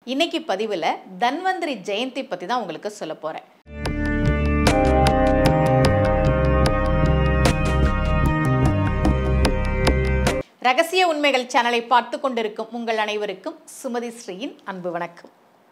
இன்னைக்கு பதிவில் தன்வந்திரி ஜெயந்தி பற்றி தான் உங்களுக்கு சொல்ல போகிறேன் ரகசிய உண்மைகள் சேனலை பார்த்து கொண்டிருக்கும் உங்கள் அனைவருக்கும் சுமதி ஸ்ரீயின் அன்பு வணக்கம்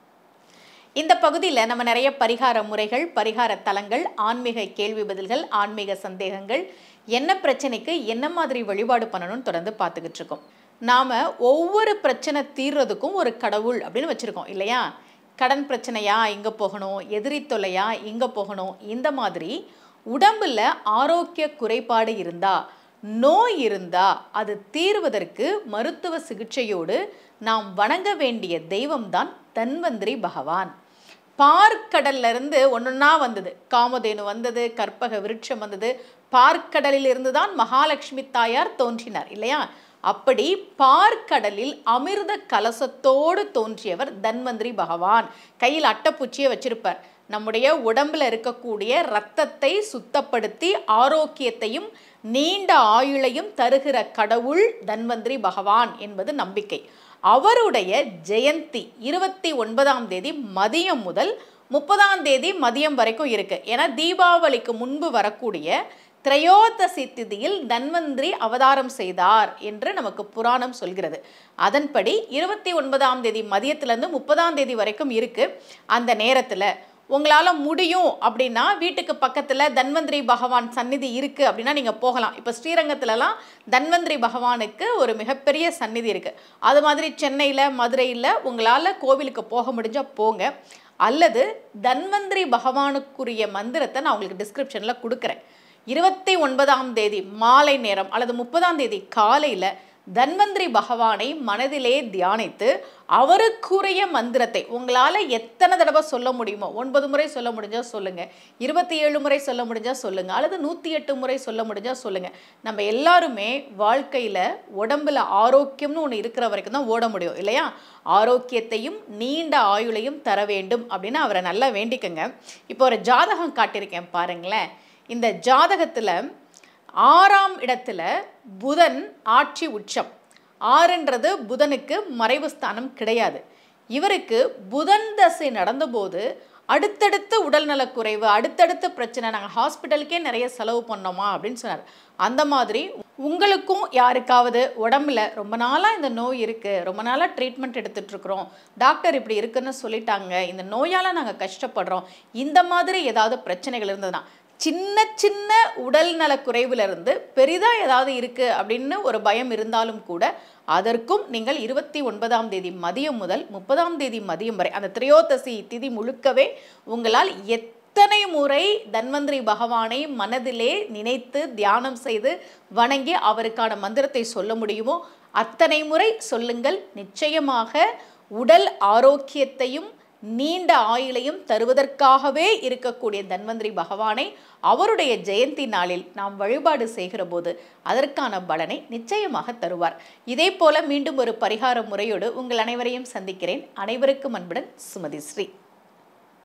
இந்த பகுதியில் நம்ம நிறைய பரிகார முறைகள் பரிகார தலங்கள் ஆன்மீக கேள்வி பதில்கள் ஆன்மீக சந்தேகங்கள் என்ன பிரச்சனைக்கு என்ன மாதிரி வழிபாடு பண்ணணும்னு தொடர்ந்து பார்த்துக்கிட்டு இருக்கோம் நாம் ஒவ்வொரு பிரச்சனை தீர்றதுக்கும் ஒரு கடவுள் அப்படின்னு வச்சுருக்கோம் இல்லையா கடன் பிரச்சனையா இங்கே போகணும் எதிரி தொல்லையா இங்கே போகணும் இந்த மாதிரி உடம்புல ஆரோக்கிய குறைபாடு இருந்தா நோய் இருந்தா அது தீர்வதற்கு மருத்துவ சிகிச்சையோடு நாம் வணங்க வேண்டிய தெய்வம்தான் தன்வந்திரி பகவான் பார்க்கடல்ல இருந்து ஒன்னொன்னா வந்தது காமதேனு வந்தது கற்பக விருட்சம் வந்தது பார்க்கடலில் இருந்து தான் மகாலட்சுமி தாயார் தோன்றினார் இல்லையா அப்படி பார்க்கடலில் அமிர்த கலசத்தோடு தோன்றியவர் தன்வந்திரி பகவான் கையில் அட்டைப்பூச்சியை வச்சிருப்பார் நம்முடைய உடம்புல இருக்கக்கூடிய இரத்தத்தை சுத்தப்படுத்தி ஆரோக்கியத்தையும் நீண்ட ஆயுளையும் தருகிற கடவுள் தன்வந்திரி பகவான் என்பது நம்பிக்கை அவருடைய ஜெயந்தி இருபத்தி ஒன்பதாம் தேதி மதியம் முதல் முப்பதாம் தேதி மதியம் வரைக்கும் இருக்கு ஏன்னா தீபாவளிக்கு முன்பு வரக்கூடிய திரையோதசி திதியில் தன்வந்திரி அவதாரம் செய்தார் என்று நமக்கு புராணம் சொல்கிறது அதன்படி இருபத்தி ஒன்பதாம் தேதி மதியத்திலேருந்து முப்பதாம் தேதி வரைக்கும் இருக்கு அந்த நேரத்தில் உங்களால் முடியும் அப்படின்னா வீட்டுக்கு பக்கத்தில் தன்வந்திரி பகவான் சந்நிதி இருக்குது அப்படின்னா நீங்கள் போகலாம் இப்போ ஸ்ரீரங்கத்துலலாம் தன்வந்திரி பகவானுக்கு ஒரு மிகப்பெரிய சந்நிதி இருக்குது அது மாதிரி சென்னையில் மதுரையில் உங்களால் கோவிலுக்கு போக முடிஞ்சால் போங்க அல்லது தன்வந்திரி பகவானுக்குரிய மந்திரத்தை நான் உங்களுக்கு டிஸ்கிரிப்ஷனில் கொடுக்குறேன் இருபத்தி ஒன்பதாம் தேதி மாலை நேரம் அல்லது முப்பதாம் தேதி காலையில் தன்வந்திரி பகவானை மனதிலே தியானித்து அவருக்குரிய மந்திரத்தை உங்களால் எத்தனை தடவை சொல்ல முடியுமோ ஒன்பது முறை சொல்ல முடிஞ்சால் சொல்லுங்கள் இருபத்தி ஏழு முறை சொல்ல முடிஞ்சால் சொல்லுங்கள் அல்லது நூற்றி எட்டு முறை சொல்ல முடிஞ்சால் சொல்லுங்கள் நம்ம எல்லாருமே வாழ்க்கையில் உடம்புல ஆரோக்கியம்னு ஒன்று இருக்கிற வரைக்கும் தான் ஓட முடியும் இல்லையா ஆரோக்கியத்தையும் நீண்ட ஆயுளையும் தர வேண்டும் அப்படின்னு அவரை நல்லா வேண்டிக்கங்க இப்போ ஒரு ஜாதகம் காட்டியிருக்கேன் பாருங்களேன் இந்த ஜாதகத்தில் ஆறாம் இடத்துல புதன் ஆட்சி உச்சம் ஆறுன்றது புதனுக்கு மறைவு ஸ்தானம் கிடையாது இவருக்கு புதன் தசை நடந்தபோது அடுத்தடுத்து உடல்நலக்குறைவு அடுத்தடுத்து பிரச்சனை நாங்கள் ஹாஸ்பிட்டலுக்கே நிறைய செலவு பண்ணோமா அப்படின்னு சொன்னார் அந்த மாதிரி உங்களுக்கும் யாருக்காவது உடம்புல ரொம்ப நாளாக இந்த நோய் இருக்குது ரொம்ப நாளாக ட்ரீட்மெண்ட் எடுத்துட்ருக்குறோம் டாக்டர் இப்படி இருக்குன்னு சொல்லிட்டாங்க இந்த நோயால் நாங்கள் கஷ்டப்படுறோம் இந்த மாதிரி ஏதாவது பிரச்சனைகள் இருந்ததுன்னா சின்ன சின்ன உடல் நல குறைவிலிருந்து பெரிதாக ஏதாவது இருக்குது அப்படின்னு ஒரு பயம் இருந்தாலும் கூட அதற்கும் நீங்கள் இருபத்தி ஒன்பதாம் தேதி மதியம் முதல் முப்பதாம் தேதி மதியம் வரை அந்த திரையோதசி திதி முழுக்கவே உங்களால் எத்தனை முறை தன்வந்திரி பகவானை மனதிலே நினைத்து தியானம் செய்து வணங்கி அவருக்கான மந்திரத்தை சொல்ல முடியுமோ அத்தனை முறை சொல்லுங்கள் நிச்சயமாக உடல் ஆரோக்கியத்தையும் நீண்ட ஆயுளையும் தருவதற்காகவே இருக்கக்கூடிய தன்வந்திரி பகவானை அவருடைய ஜெயந்தி நாளில் நாம் வழிபாடு செய்கிற போது அதற்கான பலனை நிச்சயமாக தருவார் இதே போல மீண்டும் ஒரு பரிகார முறையோடு உங்கள் அனைவரையும் சந்திக்கிறேன் அனைவருக்கும் அன்புடன் சுமதி ஸ்ரீ